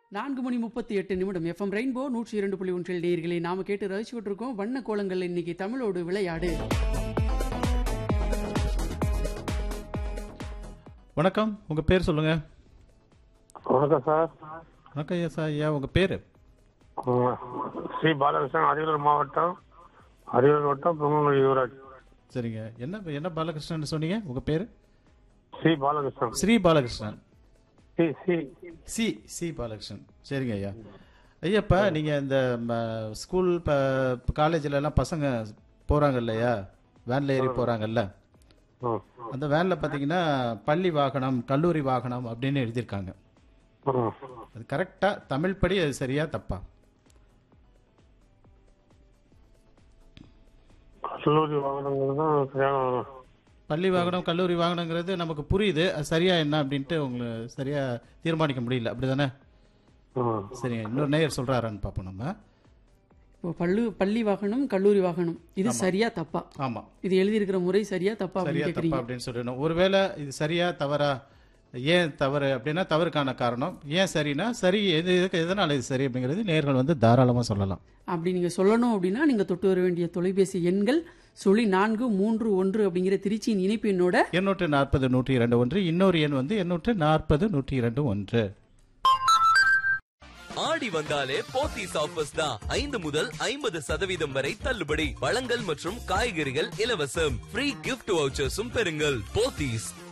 நான்கு மணி முப்பத்தி எட்டு நிமிடம் எஃப்எம் ரெயின்போ நூற்றி இரண்டு புள்ளி ஒன்றில் நேயர்களை நாம கேட்டு ரசிச்சுட்டு இருக்கோம் வண்ண கோலங்கள் இன்னைக்கு தமிழோடு விளையாடு வணக்கம் உங்க பேர் சொல்லுங்க வணக்கம் சார் வணக்கம் ஐயா சார் ஐயா உங்க பேர் ஆ, ஸ்ரீ பாலகிருஷ்ணன் அரியலூர் மாவட்டம் அரியலூர் வட்டம் பொங்கலூர் யுவராஜ் சரிங்க என்ன என்ன பாலகிருஷ்ணன் சொன்னீங்க உங்க பேர் Sri Balakrishnan Sri Balakrishnan C C C C Balakrishnan சரிங்க ஐயா ஐயா இப்போ நீங்கள் இந்த ம, ஸ்கூல் இப்போ காலேஜில் எல்லாம் பசங்க போகிறாங்க இல்லையா வேனில் ஏறி போகிறாங்கல்ல ஆ, அந்த வேனில் பார்த்தீங்கன்னா பள்ளி வாகனம் கல்லூரி வாகனம் அப்படின்னு எழுதியிருக்காங்க ஆ. அது கரெக்டாக தமிழ் படி அது சரியா தப்பா கல்லூரி வாகனங்கள் தான் சரியான பள்ளி வாகனம் கல்லூரி வாகனங்கிறது நமக்கு புரியுது அது சரியா என்ன அப்படின்ட்டு உங்களுக்கு சரியா தீர்மானிக்க முடியல அப்படிதானே ஆ, சரிங்க இன்னொரு நேயர் சொல்றாரான்னு பார்ப்போம் நம்ம இப்போ பள்ளு பள்ளி வாகனம் கல்லூரி வாகனம் இது சரியா தப்பா ஆமா இது எழுதியிருக்கிற முறை சரியா தப்பா சரியா அப்படின்னு தப்பா கேக்குறீங்க அப்படின்னு சொல்லணும் ஒருவேளை இது சரியா தவறா ஏன் தவறு அப்படின்னா தவறுக்கான காரணம் ஏன் சரினா சரி எது எதுக்கு எதனால இது சரி அப்படிங்கிறது நேர்கள் வந்து தாராளமா சொல்லலாம் அப்படி நீங்க சொல்லணும் அப்படின்னா நீங்க தொட்டு வர வேண்டிய தொலைபேசி எண்கள் சுழி நான்கு மூன்று ஒன்று அப்படிங்கிற திருச்சியின் இணைப்பு எண்ணோட எண்ணூற்று நாற்பது நூற்றி இரண்டு ஒன்று இன்னொரு எண் வந்து எண்ணூற்று நாற்பது நூற்றி இரண்டு ஒன்று ஆடி வந்தாலே போத்தீஸ் ஆஃபர்ஸ் தான் ஐந்து முதல் ஐம்பது சதவீதம் வரை தள்ளுபடி பழங்கள் மற்றும் காய்கறிகள் இலவசம் ஃப்ரீ கிஃப்ட் வவுச்சர்ஸும் பெறுங்கள் போத்தீஸ்